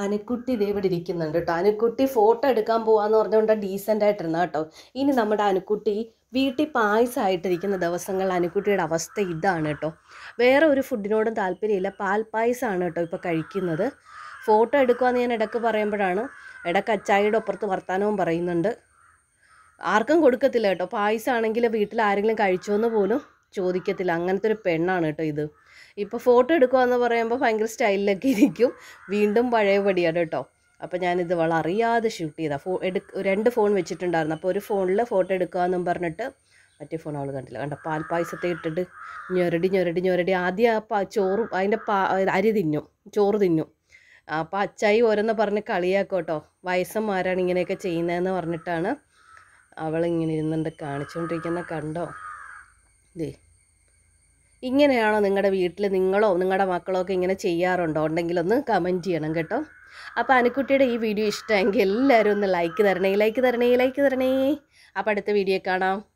അനുക്കുട്ടി ഇതേ ഇവിടെ ഇരിക്കുന്നുണ്ട് കേട്ടോ അനുക്കുട്ടി ഫോട്ടോ എടുക്കാൻ പോവാന്ന് പറഞ്ഞുകൊണ്ട് ഡീസൻ്റ് ആയിട്ടിരുന്ന കേട്ടോ ഇനി നമ്മുടെ അനുക്കുട്ടി വീട്ടിൽ പായസമായിട്ടിരിക്കുന്ന ദിവസങ്ങളിൽ അനുക്കുട്ടിയുടെ അവസ്ഥ ഇതാണ് കേട്ടോ വേറെ ഒരു ഫുഡിനോടും താല്പര്യമില്ല പാൽ പായസമാണ് കേട്ടോ ഇപ്പോൾ കഴിക്കുന്നത് ഫോട്ടോ എടുക്കുവാന്ന് ഞാൻ ഇടയ്ക്ക് പറയുമ്പോഴാണ് ഇടയ്ക്ക് അച്ചായിയുടെ ഒപ്പുറത്ത് വർത്തമാനവും പറയുന്നുണ്ട് ആർക്കും കൊടുക്കത്തില്ല കേട്ടോ പായസമാണെങ്കിൽ വീട്ടിൽ ആരെങ്കിലും കഴിച്ചോന്ന് പോലും ചോദിക്കത്തില്ല അങ്ങനത്തെ ഒരു പെണ്ണാണ് കേട്ടോ ഇത് ഇപ്പോൾ ഫോട്ടോ എടുക്കുകയെന്ന് പറയുമ്പോൾ ഭയങ്കര സ്റ്റൈലിലൊക്കെ ഇരിക്കും വീണ്ടും പഴയപടിയാണ് കേട്ടോ അപ്പോൾ ഞാനിത് വള അറിയാതെ ഷൂട്ട് ചെയ്താൽ ഫോ എടു രണ്ട് ഫോൺ വെച്ചിട്ടുണ്ടായിരുന്നു അപ്പോൾ ഒരു ഫോണിൽ ഫോട്ടോ എടുക്കാമെന്നും പറഞ്ഞിട്ട് മറ്റേ ഫോൺ അവൾ കണ്ടില്ല കണ്ട പാൽപ്പായസത്തെ ഇട്ടിട്ട് ഞൊരടി ഞൊരടി ഞൊരടി ആദ്യം ആ പാ ചോറ് അതിൻ്റെ പാ അരി തിന്നും ചോറ് തിന്നും അപ്പോൾ അച്ചായി ഓരോന്ന് പറഞ്ഞ് കളിയാക്കോട്ടോ വയസ്സന്മാരാണ് ഇങ്ങനെയൊക്കെ ചെയ്യുന്നതെന്ന് പറഞ്ഞിട്ടാണ് അവളിങ്ങനെ ഇരുന്നുണ്ട് കാണിച്ചുകൊണ്ടിരിക്കുന്ന കണ്ടോ ദേ ഇങ്ങനെയാണോ നിങ്ങളുടെ വീട്ടിൽ നിങ്ങളോ നിങ്ങളുടെ മക്കളോ ഒക്കെ ഇങ്ങനെ ചെയ്യാറുണ്ടോ ഉണ്ടെങ്കിലൊന്ന് കമൻറ്റ് ചെയ്യണം കേട്ടോ അപ്പോൾ അനുക്കുട്ടിയുടെ ഈ വീഡിയോ ഇഷ്ടമെങ്കിൽ എല്ലാവരും ഒന്ന് ലൈക്ക് തരണേ ലൈക്ക് തരണേ ലൈക്ക് തരണേ അപ്പോൾ അടുത്ത വീഡിയോ കാണാം